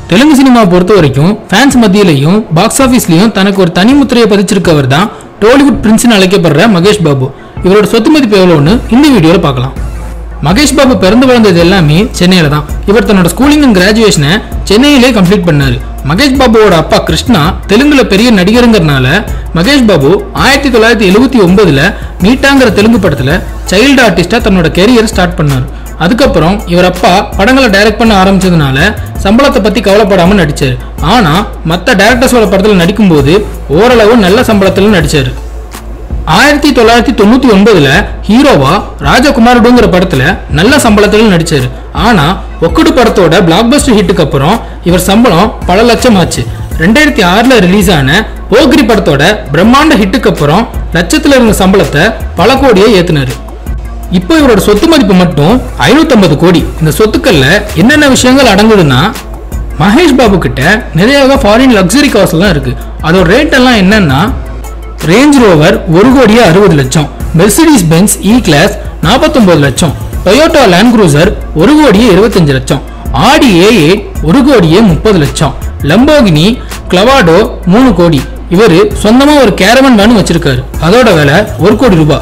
Telugu cinema பொறுத்த வரைக்கும் fans மத்தியிலையும் பாக்ஸ் ஆஃபீஸ்லயும் தனக்கு ஒரு தனி முத்திரையை பதிச்சிருக்கவர் தான் டோலிவுட் பிரின்ஸ்னு அழைக்கப்படுற மகேஷ் பாபு இவரோட சொத்து மதிப்பு எவ்வளோன்னு இந்த வீடியோவில் பார்க்கலாம் மகேஷ் பாபு பிறந்து வளர்ந்தது எல்லாமே சென்னையில தான் இவர் தன்னோட ஸ்கூலிங் அண்ட் கிராஜுவேஷனை சென்னையிலே கம்ப்ளீட் பண்ணாரு மகேஷ் பாபுவோட அப்பா கிருஷ்ணா தெலுங்குல பெரிய நடிகருங்கிறனால மகேஷ் பாபு ஆயிரத்தி தொள்ளாயிரத்தி எழுபத்தி ஒன்பதுல மீட்டாங்கிற தெலுங்கு படத்துல சைல்டு ஆர்டிஸ்டா தன்னோட கெரியர் ஸ்டார்ட் பண்ணாரு அதுக்கப்புறம் இவர் அப்பா படங்களை டைரக்ட் பண்ண ஆரம்பிச்சதுனால சம்பளத்தை பத்தி கவலைப்படாம நடிச்சாரு ஆனா மற்ற டேரக்டர்ஸோட படத்துல நடிக்கும்போது ஓரளவு நல்ல சம்பளத்துல நடிச்சாரு ஆயிரத்தி தொள்ளாயிரத்தி தொண்ணூத்தி ஒன்பதுல ஹீரோவா ராஜகுமாரடுங்கிற படத்துல நல்ல சம்பளத்துல நடிச்சாரு ஆனா ஒக்கடு படத்தோட பிளாக் பஸ்டர் ஹிட்டுக்கு அப்புறம் இவர் சம்பளம் பல லட்சம் ஆச்சு ரெண்டாயிரத்தி ஆறுல ரிலீஸ் ஆன போகிரி படத்தோட பிரம்மாண்ட ஹிட்டுக்கு அப்புறம் லட்சத்துல இருந்த சம்பளத்தை பல கோடியை ஏத்துனாரு இப்போ இவரோட சொத்து மதிப்பு மட்டும் 550 கோடி இந்த சொத்துக்கள்ல என்னென்ன விஷயங்கள் அடங்குதுன்னா மகேஷ் பாபு கிட்ட நிறைய ஃபாரின் லக்ஸரி கார்ஸ்லாம் இருக்கு அதோட ரேட் எல்லாம் என்னன்னா ரேஞ்ச் ரோவர் ஒரு கோடியே அறுபது லட்சம் மெர்சிடிஸ் பென்ஸ் இ கிளாஸ் நாற்பத்தொன்பது லட்சம் டொயோட்டா லேண்ட் குரூசர் ஒரு கோடியே இருபத்தஞ்சு லட்சம் ஆடி ஏ ஒரு கோடியே முப்பது லட்சம் லம்போகினி கிளவாடோ மூணு கோடி இவர் சொந்தமா ஒரு கேரவன் வேன் வச்சிருக்காரு அதோட விலை ஒரு கோடி ரூபாய்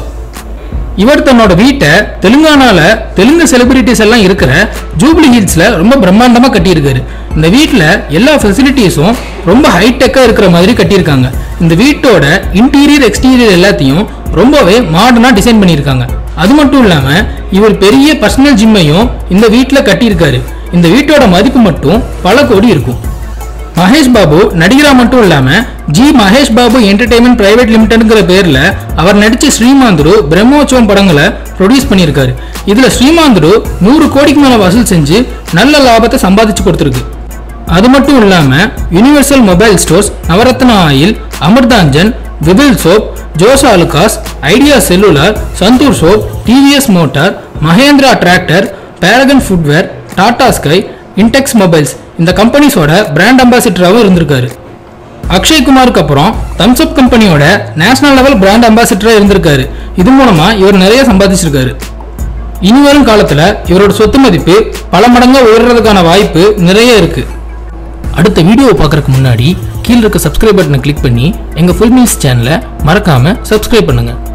இவர் தன்னோட வீட்டை தெலுங்கானால தெலுங்கு செலிபிரிட்டிஸ் எல்லாம் இருக்கிற ஜூப்ளி ஹில்ஸ்ல ரொம்ப பிரம்மாண்டமா கட்டியிருக்காரு இந்த வீட்டில் எல்லா ஃபெசிலிட்டிஸும் ரொம்ப ஹைடெக்கா இருக்கிற மாதிரி கட்டியிருக்காங்க இந்த வீட்டோட இன்டீரியர் எக்ஸ்டீரியர் எல்லாத்தையும் ரொம்பவே மாடர்னா டிசைன் பண்ணியிருக்காங்க அது மட்டும் இல்லாம இவர் பெரிய பர்சனல் ஜிம்மையும் இந்த வீட்டில் கட்டியிருக்காரு இந்த வீட்டோட மதிப்பு மட்டும் பல கோடி இருக்கும் மகேஷ் பாபு நடிகரா மட்டும் இல்லாம G Mahesh Babu entertainment private லிமிடெட்ங்கிற பேர்ல அவர் நடிச்ச ஸ்ரீமாந்துரு பிரம்மோற்சவம் படங்களை ப்ரொடியூஸ் பண்ணியிருக்காரு இதுல ஸ்ரீமாந்துரு நூறு கோடிக்கு மேல வசூல் செஞ்சு நல்ல லாபத்தை சம்பாதிச்சு கொடுத்துருக்கு அது மட்டும் இல்லாம Universal Mobile Stores Navratna oil Amrutanjan விபில் soap Jos Alukkas Idea Cellular Santoor soap TVS motor Mahindra tractor Paragon footwear Tata Sky Intex mobiles இந்த கம்பெனிஸோட பிராண்ட் அம்பாசிடராகவும் இருந்திருக்காரு அக்ஷய் குமாருக்கு அப்புறம் தம்ஸ் அப் கம்பெனியோட நேஷனல் லெவல் பிராண்ட் அம்பாசிடராக இருந்திருக்காரு இது மூலமா இவர் நிறைய சம்பாதிச்சிருக்காரு இனி வரும் காலத்துல இவரோட சொத்து மதிப்பு பல மடங்கா உயர்றதுக்கான வாய்ப்பு நிறைய இருக்கு அடுத்த வீடியோவை பார்க்கறதுக்கு முன்னாடி கீழே இருக்க சப்ஸ்கிரைப் பட்டனை கிளிக் பண்ணி எங்க ஃபுல் நியூஸ் சேனலை மறக்காம சப்ஸ்கிரைப் பண்ணுங்க